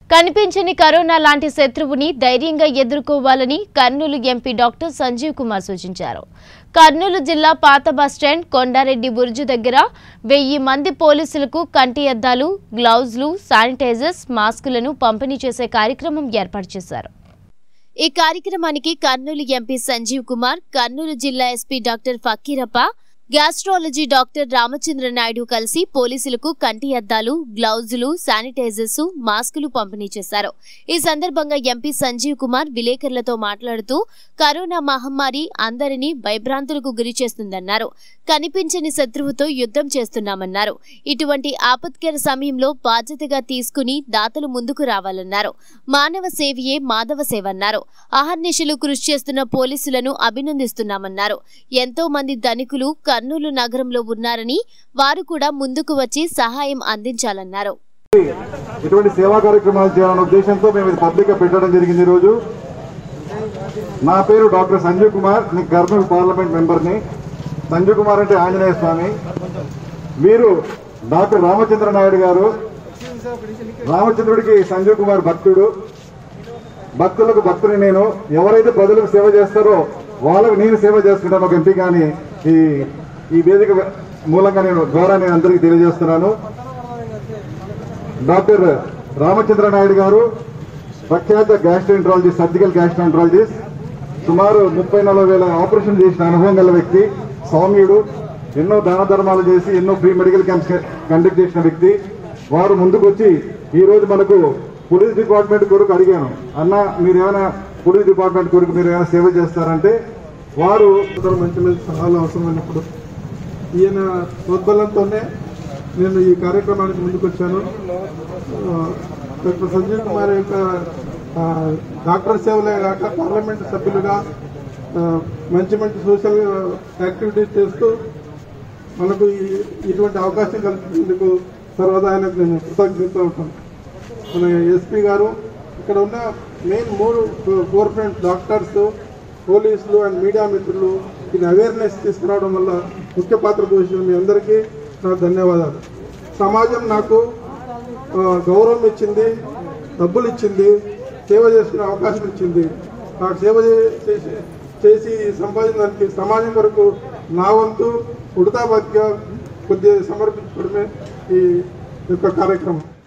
కనిపించని కరోనా లాంటి శత్రువుని ధైర్యంగా ఎదుర్కోవాలని కర్నూలు ఎంపీ డాక్టర్ సంజీవ్ కుమార్ సూచించారు కర్నూలు జిల్లా పాత బస్టాండ్ కొండారెడ్డి బుర్జు దగ్గర వెయ్యి మంది పోలీసులకు కంటి అద్దాలు గ్లౌజులు శానిటైజర్స్ మాస్కులను పంపిణీ చేసే కార్యక్రమం ఏర్పాటు చేశారు ఈ కార్యక్రమానికి కర్నూలు ఎంపీ సంజీవ్ కుమార్ కర్నూలు జిల్లా SP doctor Fakirappa gastrology doctor Ramachandra Naidu కలిసి పోలీసులకు కంటి అద్దాలు గ్లౌజులు శానిటైజర్స్ మాస్కులు పంపిణీ చేశారు ఈ సందర్భంగా ఎంపీ సంజీవ్ కుమార్ విలేకరులతో మాట్లాడుతూ కరోనా మహమ్మారి అందరినీ భయభ్రాంతులకు గురి చేస్తుందన్నారు కనిపించని శత్రువుతో యుద్ధం చేస్తున్నామన్నారు ఇటువంటి ఆపత్కర సమయంలో బాధ్యతగా తీసుకుని దాతలు ముందుకు రావాలన్నారు మానవ సేవయే మాధవ సేవన్నారు అహర్నిశలు కృషి చేస్తున్న పోలీసులను అభినందిస్తున్నామన్నారు ఎంతో మంది ధనికులు కర్నూలు నగరంలో ఉన్నారని వారు కూడా ముందుకు వచ్చి సహాయం అందించాలన్నారు ఇటువంటి సేవా కార్యక్రమాలు చేయాలనే ఉద్దేశంతో మేము ఇది పబ్లిక్ గా పెట్టడం జరిగింది ఈ రోజు నా పేరు డాక్టర్ సంజీవ్ కుమార్ నేను కర్నూలు పార్లమెంట్ మెంబర్ని సంజీవ్ కుమార్ అంటే ఆంజనేయ స్వామి వీరు డాక్టర్ రామచంద్ర నాయుడు గారు రామచంద్రుడికి సంజీవ్ కుమార్ భక్తుడు భక్తులకు భక్తుని నేను ఎవరైతే ప్రజలకు సేవ చేస్తారో వాళ్ళకు నేను సేవ చేసుకుంటాను ఒక ఎంపీ కానీ ఈ ఈ వేదిక మూలంగా నేను ద్వారా నేను అందరికీ తెలియజేస్తున్నాను డాక్టర్ రామచంద్ర నాయుడు గారు ప్రఖ్యాత గ్యాస్ట్రోంట్రాలజిస్ట్ సర్జికల్ గ్యాస్ట్రోంట్రాలజిస్ట్ సుమారు ముప్పై నలభై వేల ఆపరేషన్ చేసిన అనుభవం గల వ్యక్తి సౌమ్యుడు ఎన్నో దాన ధర్మాలు చేసి ఎన్నో ఫ్రీ మెడికల్ క్యాంప్స్ కండక్ట్ చేసిన వ్యక్తి వారు ముందుకు వచ్చి ఈ రోజు మనకు పోలీస్ డిపార్ట్మెంట్ కొరకు అడిగాను అన్న మీరు ఏమైనా పోలీస్ డిపార్ట్మెంట్ కొరకు మీరు ఏమైనా సేవ చేస్తారంటే వారు ఇతర మంచి మంచి సలహాలు అవసరమైనప్పుడు ఈయన ప్రోద్బలంతోనే నేను ఈ కార్యక్రమానికి ముందుకు వచ్చాను ఆ, డాక్టర్ సంజీవ్ కుమార్ యొక్క ఆ, డాక్టర్ సేవలే కాక పార్లమెంట్ సభ్యులుగా ఆ, మంచి మంచి సోషల్ యాక్టివిటీస్ చేస్తూ మనకు ఈ- ఇటువంటి అవకాశం కల్పించేందుకు సర్వదా ఆయనకు నేను కృతజ్ఞత ఉంటాను మన ఎస్పీ గారు ఇక్కడ ఉన్న మెయిన్ మూడు ఫోర్ ఫ్రంట్ డాక్టర్స్ పోలీసులు అండ్ మీడియా మిత్రులు ఇది అవేర్నెస్ తీసుకురావడం వల్ల ముఖ్య పాత్ర పోషించిన మీ అందరికీ నా ధన్యవాదాలు సమాజం నాకు ఆ, గౌరవం ఇచ్చింది డబ్బులు ఇచ్చింది సేవ చేసుకునే అవకాశం ఇచ్చింది నాకు సేవ చే- చేసి చేసి సంపాదించడానికి సమాజం వరకు నా వంతు ఉడతాబాద్గా కొద్దిగా సమర్పించుకోవడమే ఈ యొక్క కార్యక్రమం